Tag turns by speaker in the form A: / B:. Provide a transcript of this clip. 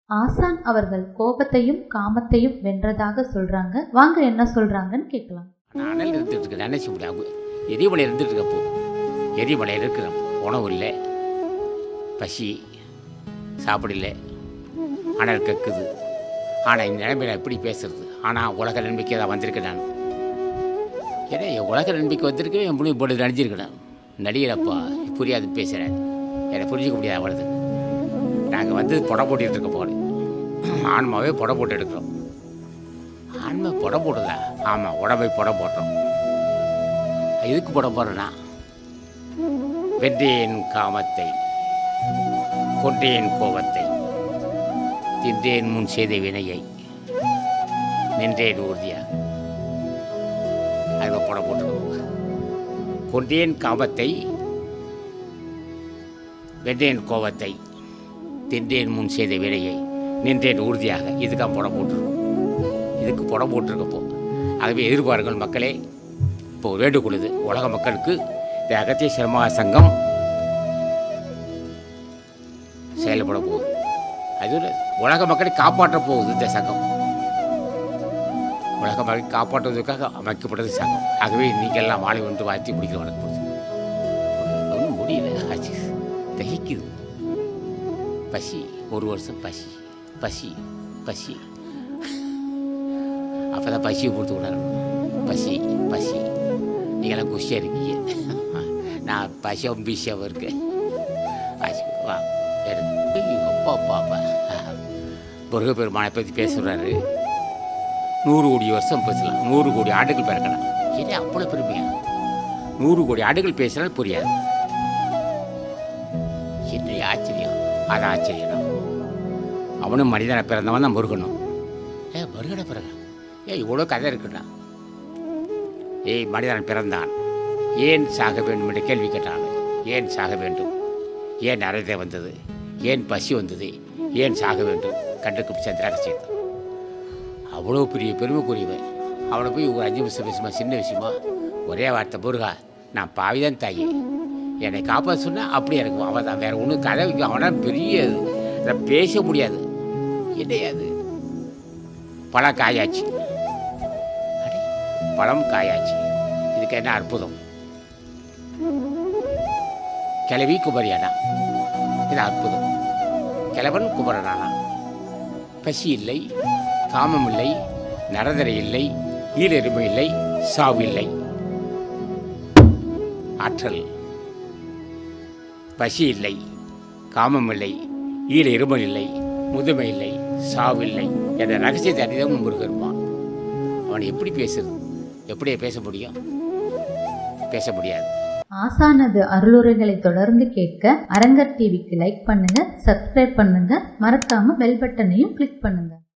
A: ஆசான் அவர்கள் கோபத்தையும் காமத்தையும் வென்றதாக சொல்றாங்க வாங்க என்ன சொல்றாங்கன்னு கேட்கலாம்
B: நான் அனல் இருந்துட்டு இருக்கேன் நினைச்ச முடியாது எரிமலை இருந்துட்டு இருக்கப்போ எரிமலை இருக்கிறேன் உணவு இல்லை பசி சாப்பிடல அனல் கக்குது ஆனால் இந்த நிலைமையில் எப்படி பேசுறது ஆனால் உலக நன்மைக்கு தான் வந்திருக்கேன் நான் ஏன்னா என் உலக நன்மைக்கு வந்திருக்கேன் என் முடிவு போட்டு நடிச்சிருக்கேன் நடிகரப்பா புரியாது பேசுகிறேன் என்னை புரிஞ்சிக்க முடியாது அவ்வளவு நாங்கள் வந்து புடை போட்டுட்டு இருக்க போகிறோம் ஆன்மாவே புடை போட்டு எடுக்கிறோம் ஆன்மா புடை போடுதா ஆமாம் உடம்பை புடை போட்டோம் எதுக்கு புடை போடுறேன்னா வென்றேன் காமத்தை கொன்றேன் கோபத்தை தின்றேன் முன் செய்த வினையை நின்றேன் உறுதியாக அதுக்கு புடை போட்டுருக்கோம் கொன்றேன் காமத்தை வென்றேன் கோபத்தை தின்றேன் முன் செய்த வினையை நின்றேன் உறுதியாக இதுக்காக புடை போட்டுருக்கோம் இதுக்கு புடம் போட்டிருக்கப்போ ஆகவே எதிர்பாருங்கள் மக்களே இப்போ வேண்டுகோள் இது உலக மக்களுக்கு இந்த அகத்திய சிரம சங்கம் செயல்பட போகுது அது ஒரு உலக மக்களை காப்பாற்ற போகுது இந்த சங்கம் உலக மக்களை காப்பாற்றுவதற்காக அமைக்கப்பட்டது சங்கம் ஆகவே நீங்கள் எல்லாம் மாலை ஒன்று வாழ்த்தி முடிக்கிற வணக்கம் ஒன்றும் முடியல ஆச்சு தகிக்குது பசி ஒரு வருஷம் பசி பசி பசி அப்போ தான் பசியை கொடுத்து உணரணும் பசி பசி நீங்களாம் குஷியாக இருக்கீங்க நான் பசியாகவும் பிஸியாகவும் இருக்கேன் பசி வா எடுத்து அப்பா அப்பா அப்பா முருகப்பெருமானை பற்றி பேசுகிறாரு நூறு கோடி வருஷம் பேசலாம் நூறு கோடி ஆண்டுகள் பிறக்கலாம் இது அவ்வளோ பெருமையா நூறு கோடி ஆண்டுகள் பேசினால் புரியாது என்ன ஆச்சரியம் அது ஆச்சரியம் தான். அவனும் மனிதனை பிறந்தவன் தான் முருகனும் ஏ முருகனை பிறகு ஏ இவ்வளோ கதை இருக்குண்ணா ஏய் மனிதன் பிறந்தான் ஏன் சாக வேண்டும் என்று கேள்வி கேட்டான் ஏன் சாக வேண்டும் ஏன் அறதை வந்தது ஏன் பசி வந்தது ஏன் சாக வேண்டும் கண்டுக்கு சந்திராக செய்தான் அவ்வளோ பெரிய பெருமைக்குரியவன் அவனை போய் ஒரு அஞ்சு நிமிஷம் விஷயமா சின்ன விஷயமா ஒரே வார்த்தை முருகா நான் பாவிதான் தாயி என்னை காப்பாற்ற சொன்னால் அப்படியே இருக்கும் அவன் தான் வேற ஒன்றும் கதை வைக்க அவனா பெரிய இது. இதை பேச முடியாது என்னையாது பழம் காயாச்சு அடே, பழம் காயாச்சு இதுக்கு என்ன அற்புதம் கிளவி குமரியானா இது அற்புதம் கிழவன் குமரனானா பசி இல்லை காமம் இல்லை நரதரை இல்லை ஈரெருமை இல்லை சாவு இல்லை ஆற்றல் பசி இல்லை காமம் இல்லை ஈர இருமல் இல்லை முதுமை இல்லை சாவில்லை என்ற ரகசியத்தை அறிந்தவன் முருகருமான் அவன் எப்படி பேசுறது எப்படி பேச முடியும் பேச முடியாது
A: ஆசானது அருளுரைகளை தொடர்ந்து கேட்க அரங்கர் டிவிக்கு லைக் பண்ணுங்க சப்ஸ்கிரைப் பண்ணுங்க மறக்காம பெல் பட்டனையும் கிளிக் பண்ணுங்க